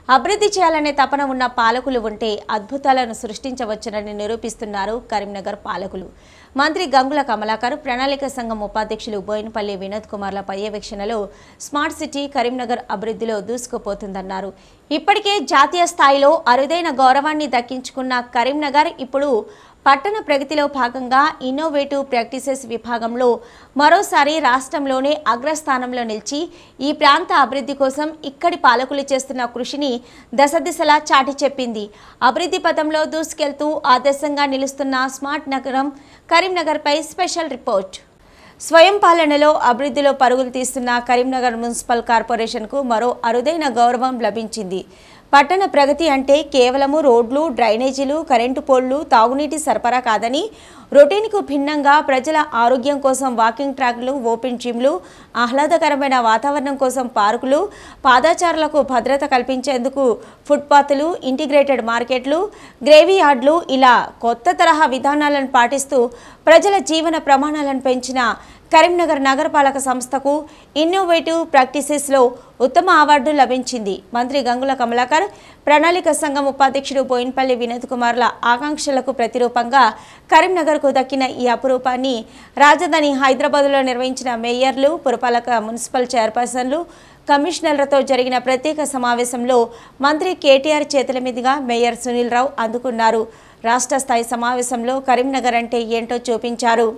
అభివృద్ధి చేయాలనే తపన ఉన్న పాలకులు ఉంటే అద్భుతాలను సృష్టించవచ్చునని నిరూపిస్తున్నారు కరీంనగర్ పాలకులు మంత్రి గంగుల కమలాకర్ ప్రణాళిక సంఘం ఉపాధ్యక్షులు బోయినపల్లి వినోద్ కుమార్ల పర్యవేక్షణలో స్మార్ట్ సిటీ కరీంనగర్ అభివృద్ధిలో దూసుకుపోతుందన్నారు ఇప్పటికే జాతీయ స్థాయిలో అరుదైన గౌరవాన్ని దక్కించుకున్న కరీంనగర్ ఇప్పుడు పట్టణ ప్రగతిలో భాగంగా ఇన్నోవేటివ్ ప్రాక్టీసెస్ విభాగంలో మరోసారి రాష్ట్రంలోనే అగ్రస్థానంలో నిలిచి ఈ ప్రాంత అభివృద్ధి కోసం ఇక్కడి పాలకులు చేస్తున్న కృషిని దశదిశలా చాటి చెప్పింది అభివృద్ధి పథంలో దూసుకెళ్తూ ఆదర్శంగా నిలుస్తున్న స్మార్ట్ నగరం కరీంనగర్పై స్పెషల్ రిపోర్ట్ స్వయం పాలనలో అభివృద్ధిలో పరుగులు తీస్తున్న కరీంనగర్ మున్సిపల్ కార్పొరేషన్కు మరో అరుదైన గౌరవం లభించింది పట్టణ ప్రగతి అంటే కేవలము రోడ్లు డ్రైనేజీలు కరెంటు పోల్లు తాగునీటి సరఫరా కాదని రొటీన్కు భిన్నంగా ప్రజల ఆరోగ్యం కోసం వాకింగ్ ట్రాక్లు ఓపెన్ జిమ్లు ఆహ్లాదకరమైన వాతావరణం కోసం పార్కులు పాదాచారులకు భద్రత కల్పించేందుకు ఫుట్పాత్లు ఇంటిగ్రేటెడ్ మార్కెట్లు గ్రేవీ యార్డ్లు ఇలా కొత్త తరహా విధానాలను పాటిస్తూ ప్రజల జీవన ప్రమాణాలను పెంచిన కరీంనగర్ నగరపాలక సంస్థకు ఇన్నోవేటివ్ ప్రాక్టీసెస్లో ఉత్తమ అవార్డు లభించింది మంత్రి గంగుల కమలాకర్ ప్రణాళిక సంఘం ఉపాధ్యక్షుడు బోయిన్పల్లి వినోద్ కుమార్ల ఆకాంక్షలకు ప్రతిరూపంగా కరీంనగర్కు దక్కిన ఈ అపురూపాన్ని రాజధాని హైదరాబాద్లో నిర్వహించిన మేయర్లు పురపాలక మున్సిపల్ చైర్పర్సన్లు కమిషనర్లతో జరిగిన ప్రత్యేక సమావేశంలో మంత్రి కేటీఆర్ చేతుల మీదుగా మేయర్ సునీల్ రావు అందుకున్నారు రాష్ట్ర స్థాయి సమావేశంలో కరీంనగర్ అంటే ఏంటో చూపించారు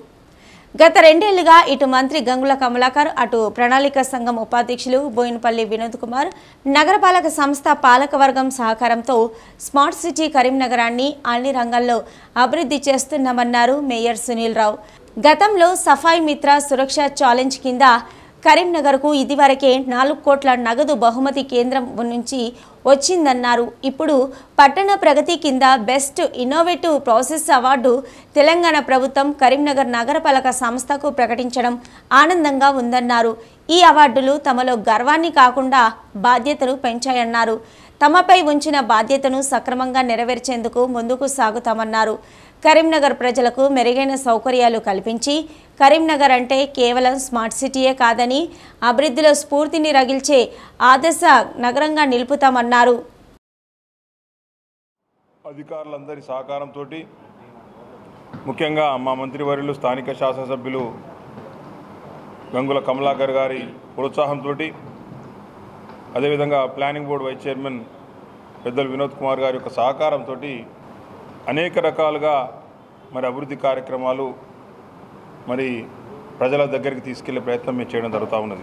గత రెండేళ్లుగా ఇటు మంత్రి గంగుల కమలాకర్ అటు ప్రణాళిక సంఘం ఉపాధ్యక్షులు బోయినపల్లి వినోద్ కుమార్ నగరపాలక సంస్థ పాలకవర్గం సహకారంతో స్మార్ట్ సిటీ కరీంనగరాన్ని అన్ని రంగాల్లో అభివృద్ధి చేస్తున్నామన్నారు మేయర్ సునీల్ రావు గతంలో సఫాయి మిత్ర సురక్ష ఛాలెంజ్ కింద కరీంనగర్కు ఇదివరకే నాలుగు కోట్ల నగదు బహుమతి కేంద్రం నుంచి వచ్చిందన్నారు ఇప్పుడు పట్టణ ప్రగతి కింద best innovative process award Telangana ప్రభుత్వం కరీంనగర్ నగరపాలక సంస్థకు ప్రకటించడం ఆనందంగా ఉందన్నారు ఈ అవార్డులు తమలో గర్వాన్ని కాకుండా బాధ్యతను పెంచాయన్నారు తమపై ఉంచిన బాధ్యతను సక్రమంగా నెరవేర్చేందుకు ముందుకు సాగుతామన్నారు కరీంనగర్ ప్రజలకు మెరుగైన సౌకర్యాలు కల్పించి కరీంనగర్ అంటే కేవలం స్మార్ట్ సిటీయే కాదని అభివృద్ధిలో స్ఫూర్తిని రగిల్చే ఆదర్శ నగరంగా నిలుపుతామన్నారు అధికారులందరి సహకారంతో ముఖ్యంగా మా మంత్రివర్యులు స్థానిక శాసనసభ్యులు గంగుల కమలాకర్ గారి ప్రోత్సాహంతో అదేవిధంగా ప్లానింగ్ బోర్డు వైస్ చైర్మన్ పెద్దలు వినోద్ కుమార్ గారి యొక్క సహకారంతో అనేక రకాలుగా మరి అభివృద్ధి కార్యక్రమాలు మరి ప్రజల దగ్గరికి తీసుకెళ్లే ప్రయత్నం మేము చేయడం జరుగుతూ ఉన్నది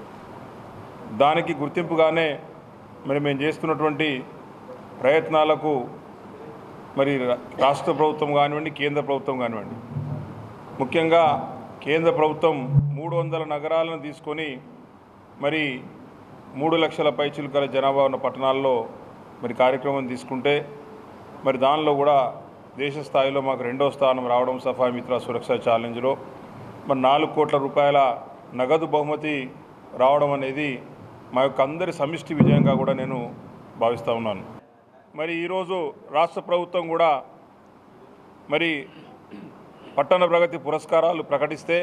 దానికి గుర్తింపుగానే మరి మేము చేస్తున్నటువంటి ప్రయత్నాలకు మరి రా- రాష్ట్ర ప్రభుత్వం కానివ్వండి కేంద్ర ప్రభుత్వం కానివ్వండి ముఖ్యంగా కేంద్ర ప్రభుత్వం మూడు వందల నగరాలను తీసుకొని మరి మూడు లక్షల పైచిలుకల జనాభా ఉన్న పట్టణాల్లో మరి కార్యక్రమం తీసుకుంటే మరి దానిలో కూడా దేశ స్థాయిలో మాకు రెండో స్థానం రావడం సఫాయి మిత్ర సురక్ష ఛాలెంజ్లో మరి నాలుగు కోట్ల రూపాయల నగదు బహుమతి రావడం అనేది మా యొక్క అందరి సమిష్టి విజయంగా కూడా నేను భావిస్తూ ఉన్నాను మరి ఈరోజు రాష్ట్ర ప్రభుత్వం కూడా మరి పట్టణ ప్రగతి పురస్కారాలు ప్రకటిస్తే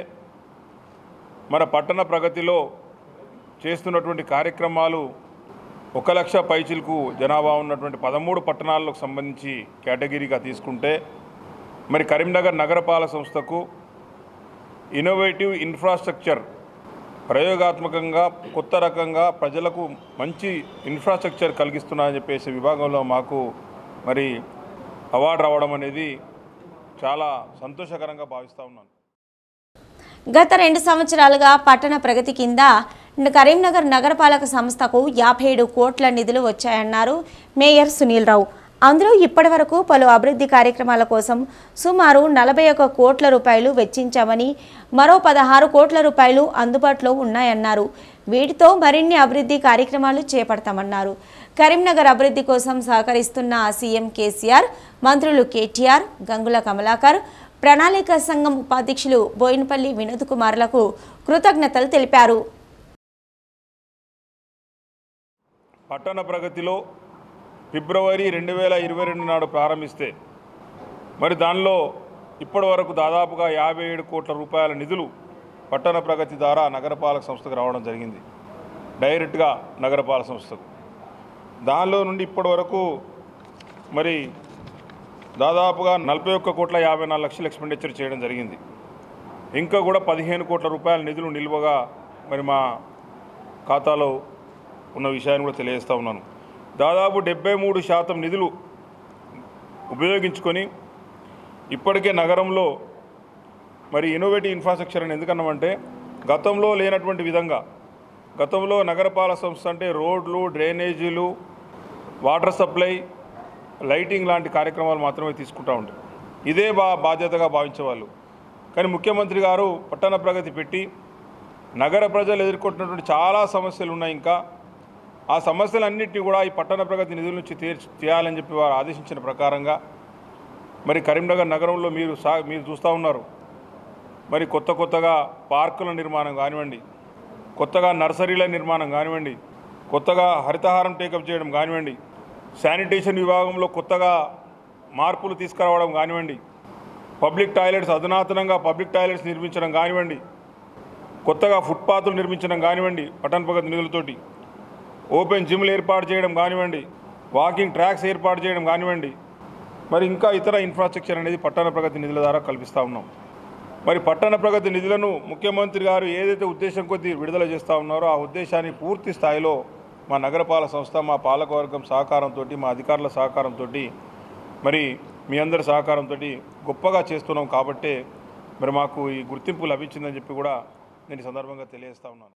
మన పట్టణ ప్రగతిలో చేస్తున్నటువంటి కార్యక్రమాలు ఒక లక్ష పైచిలకు జనాభా ఉన్నటువంటి పదమూడు పట్టణాలకు సంబంధించి కేటగిరీగా తీసుకుంటే మరి కరీంనగర్ నగరపాలక సంస్థకు ఇన్నోవేటివ్ ఇన్ఫ్రాస్ట్రక్చర్ ప్రయోగాత్మకంగా కొత్త రకంగా ప్రజలకు మంచి ఇన్ఫ్రాస్ట్రక్చర్ కలిగిస్తున్నారని చెప్పేసి విభాగంలో మాకు మరి అవార్డు రావడం అనేది చాలా సంతోషకరంగా భావిస్తూ ఉన్నాను గత రెండు సంవత్సరాలుగా పట్టణ ప్రగతి కింద కరీంనగర్ నగరపాలక సంస్థకు యాభై ఏడు కోట్ల నిధులు వచ్చాయన్నారు మేయర్ సునీల్ రావు అందులో ఇప్పటి వరకు పలు అభివృద్ధి కార్యక్రమాల కోసం సుమారు నలభై ఒక్క కోట్ల రూపాయలు వెచ్చించామని మరో పదహారు కోట్ల రూపాయలు అందుబాటులో ఉన్నాయన్నారు వీటితో మరిన్ని అభివృద్ధి కార్యక్రమాలు చేపడతామన్నారు కరీంనగర్ అభివృద్ధి కోసం సహకరిస్తున్న సీఎం కేసీఆర్ మంత్రులు కేటీఆర్ గంగుల కమలాకర్ ప్రణాళిక సంఘం ఉపాధ్యక్షులు బోయినపల్లి వినోద్ కుమార్లకు కృతజ్ఞతలు తెలిపారు పట్టణ ప్రగతిలో ఫిబ్రవరి రెండు వేల ఇరవై రెండు నాడు ప్రారంభిస్తే మరి దానిలో ఇప్పటి వరకు దాదాపుగా యాభై ఏడు కోట్ల రూపాయల నిధులు పట్టణ ప్రగతి ద్వారా నగరపాలక సంస్థకు రావడం జరిగింది డైరెక్ట్గా నగరపాలక సంస్థకు దానిలో నుండి ఇప్పటి వరకు మరి దాదాపుగా నలభై ఒక్క కోట్ల యాభై నాలుగు లక్షలు ఎక్స్పెండిచర్ చేయడం జరిగింది ఇంకా కూడా పదిహేను కోట్ల రూపాయల నిధులు నిల్వగా మరి మా ఖాతాలో ఉన్న విషయాన్ని కూడా తెలియజేస్తా ఉన్నాను దాదాపు డెబ్బై మూడు శాతం నిధులు ఉపయోగించుకొని ఇప్పటికే నగరంలో మరి ఇన్నోవేటివ్ ఇన్ఫ్రాస్ట్రక్చర్ అని ఎందుకన్నామంటే గతంలో లేనటువంటి విధంగా గతంలో నగరపాలక సంస్థ అంటే రోడ్లు డ్రైనేజీలు వాటర్ సప్లై లైటింగ్ లాంటి కార్యక్రమాలు మాత్రమే తీసుకుంటూ ఉంటారు ఇదే బా బాధ్యతగా భావించేవాళ్ళు కానీ ముఖ్యమంత్రి గారు పట్టణ ప్రగతి పెట్టి నగర ప్రజలు ఎదుర్కొంటున్నటువంటి చాలా సమస్యలు ఉన్నాయి ఇంకా ఆ సమస్యలన్నింటినీ కూడా ఈ పట్టణ ప్రగతి నిధుల నుంచి తీర్చి తీయాలని చెప్పి వారు ఆదేశించిన ప్రకారంగా మరి కరీంనగర్ నగరంలో మీరు సా మీరు చూస్తూ ఉన్నారు మరి కొత్త కొత్తగా పార్కుల నిర్మాణం కానివ్వండి కొత్తగా నర్సరీల నిర్మాణం కానివ్వండి కొత్తగా హరితహారం టేకప్ చేయడం కానివ్వండి శానిటేషన్ విభాగంలో కొత్తగా మార్పులు తీసుకురావడం కానివ్వండి పబ్లిక్ టాయిలెట్స్ అధునాతనంగా పబ్లిక్ టాయిలెట్స్ నిర్మించడం కానివ్వండి కొత్తగా ఫుట్పాత్లు నిర్మించడం కానివ్వండి పట్టణ ప్రగతి నిధులతోటి ఓపెన్ జిమ్లు ఏర్పాటు చేయడం కానివ్వండి వాకింగ్ ట్రాక్స్ ఏర్పాటు చేయడం కానివ్వండి మరి ఇంకా ఇతర ఇన్ఫ్రాస్ట్రక్చర్ అనేది పట్టణ ప్రగతి నిధుల ద్వారా కల్పిస్తూ ఉన్నాం మరి పట్టణ ప్రగతి నిధులను ముఖ్యమంత్రి గారు ఏదైతే ఉద్దేశం కొద్దీ విడుదల చేస్తూ ఉన్నారో ఆ ఉద్దేశాన్ని పూర్తి స్థాయిలో మా నగరపాలక సంస్థ మా పాలకవర్గం సహకారంతో మా అధికారుల సహకారంతో మరి మీ అందరి సహకారంతో గొప్పగా చేస్తున్నాం కాబట్టే మరి మాకు ఈ గుర్తింపు లభించిందని చెప్పి కూడా నేను ఈ సందర్భంగా తెలియజేస్తా ఉన్నాను